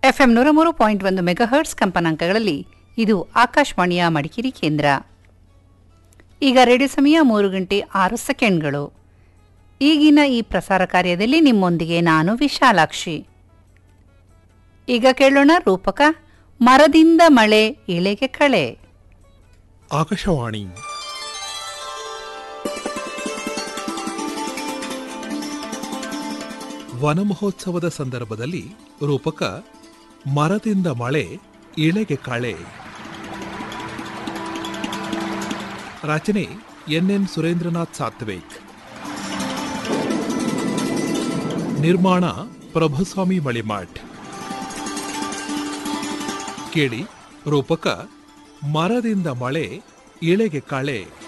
FM ನೂರ ಮೂರು point ಒಂದು ಮೆಗಾಹರ್ಟ್ಸ್ ಕಂಪನಾಂಕಗಳಲ್ಲಿ ಇದು ಆಕಾಶವಾಣಿಯ ಮಡಿಕೇರಿ ಕೇಂದ್ರ ಈಗ ರೇಡಿಯೋ ಸಮಯ ಮೂರು ಗಂಟೆ ಆರು ಸೆಕೆಂಡ್ಗಳು ಈಗಿನ ಈ ಪ್ರಸಾರ ಕಾರ್ಯದಲ್ಲಿ ನಿಮ್ಮೊಂದಿಗೆ ನಾನು ವಿಶಾಲಾಕ್ಷಿ ಈಗ ಕೇಳೋಣ ರೂಪಕ ಮರದಿಂದ ಮಳೆ ಇಳೆಗೆ ಕಳೆ ಆಕಾಶವಾಣಿ ವನ ಮಹೋತ್ಸವದ ಸಂದರ್ಭದಲ್ಲಿ ರೂಪಕ ಮರದಿಂದ ಮಳೆ ಇಳೆಗೆ ಕಳೆ ರಚನೆ ಎನ್ ಸುರೇಂದ್ರನಾಥ್ ಸಾತ್ವೇಕ್ ನಿರ್ಮಾಣ ಪ್ರಭುಸ್ವಾಮಿ ಮಳಿಮಾಠ್ ಕೇಳಿ ರೂಪಕ ಮರದಿಂದ ಮಳೆ ಇಳೆಗೆ ಕಳೆ